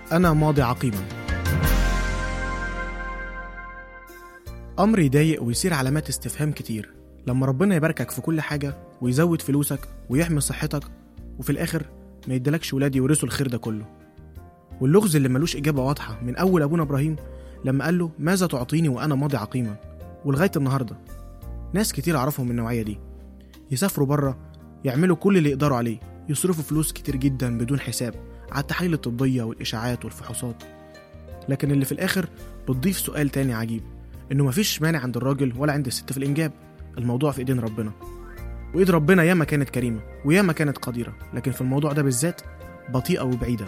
أنا ماضي عقيما أمر يضايق ويصير علامات استفهام كتير لما ربنا يباركك في كل حاجة ويزود فلوسك ويحمي صحتك وفي الآخر ما يدلكش ولاد يورثوا الخير ده كله واللغز اللي ملوش إجابة واضحة من أول أبونا إبراهيم لما قال له ماذا تعطيني وأنا ماضي عقيما ولغاية النهاردة ناس كتير أعرفهم من النوعية دي يسافروا بره يعملوا كل اللي يقدروا عليه يصرفوا فلوس كتير جدا بدون حساب على التحاليل الطبية والإشاعات والفحوصات لكن اللي في الآخر بتضيف سؤال تاني عجيب إنه مفيش مانع عند الراجل ولا عند الست في الإنجاب الموضوع في إيدين ربنا وإيد ربنا ياما كانت كريمة وياما كانت قديرة لكن في الموضوع ده بالذات بطيئة وبعيدة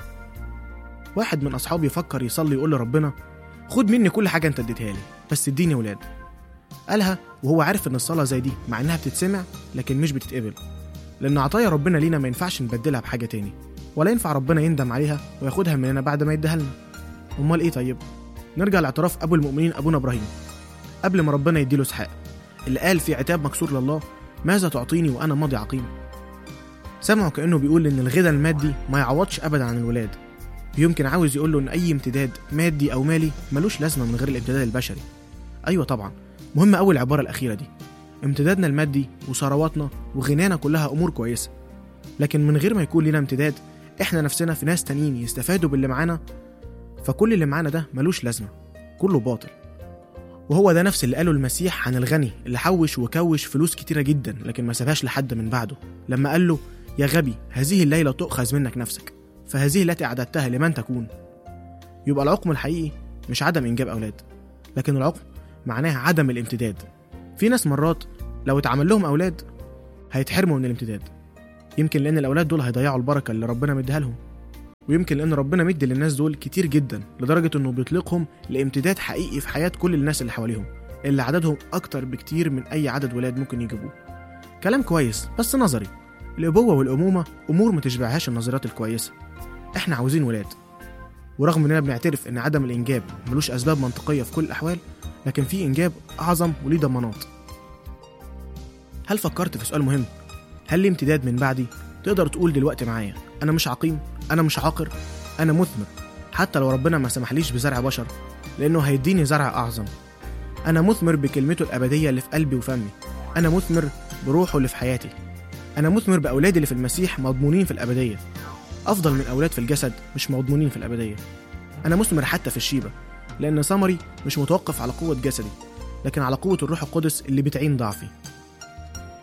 واحد من أصحابي يفكر يصلي يقول لربنا خد مني كل حاجة أنت اديتها لي بس اديني ولاد قالها وهو عارف إن الصلاة زي دي مع إنها بتتسمع لكن مش بتتقبل لأن عطايا ربنا لينا ما ينفعش نبدلها بحاجة تاني ولا ينفع ربنا يندم عليها وياخدها مننا بعد ما يديها لنا امال ايه طيب نرجع لاعتراف ابو المؤمنين ابونا ابراهيم قبل ما ربنا يديله اسحاق اللي قال في عتاب مكسور لله ماذا تعطيني وانا ماضي عقيم سمعه كانه بيقول ان الغنى المادي ما يعوضش ابدا عن الولاد يمكن عاوز يقول له ان اي امتداد مادي او مالي ملوش لازمه من غير الامتداد البشري ايوه طبعا مهم قوي العباره الاخيره دي امتدادنا المادي وثرواتنا وغنانا كلها امور كويسه لكن من غير ما يكون لنا امتداد احنا نفسنا في ناس تانيين يستفادوا باللي معانا فكل اللي معانا ده ملوش لازمه كله باطل وهو ده نفس اللي قاله المسيح عن الغني اللي حوش وكوش فلوس كتيره جدا لكن ما سابهاش لحد من بعده لما قال له يا غبي هذه الليله تؤخذ منك نفسك فهذه التي اعددتها لمن تكون يبقى العقم الحقيقي مش عدم انجاب اولاد لكن العقم معناها عدم الامتداد في ناس مرات لو اتعمل لهم اولاد هيتحرموا من الامتداد يمكن لان الاولاد دول هيضيعوا البركه اللي ربنا مديها لهم ويمكن لان ربنا مدي للناس دول كتير جدا لدرجه انه بيطلقهم لامتداد حقيقي في حياه كل الناس اللي حواليهم اللي عددهم اكتر بكتير من اي عدد ولاد ممكن يجيبوه كلام كويس بس نظري الابوه والامومه امور ما تشبعهاش النظريات الكويسه احنا عاوزين ولاد ورغم اننا بنعترف ان عدم الانجاب ملوش اسباب منطقيه في كل الاحوال لكن في انجاب اعظم وليه ضمانات هل فكرت في سؤال مهم هل لي امتداد من بعدي تقدر تقول دلوقتي معايا انا مش عقيم انا مش عاقر انا مثمر حتى لو ربنا ما سمحليش بزرع بشر لانه هيديني زرع اعظم انا مثمر بكلمته الابديه اللي في قلبي وفمي انا مثمر بروحه اللي في حياتي انا مثمر باولادي اللي في المسيح مضمونين في الابديه افضل من اولاد في الجسد مش مضمونين في الابديه انا مثمر حتى في الشيبه لان ثمري مش متوقف على قوه جسدي لكن على قوه الروح القدس اللي بتعين ضعفي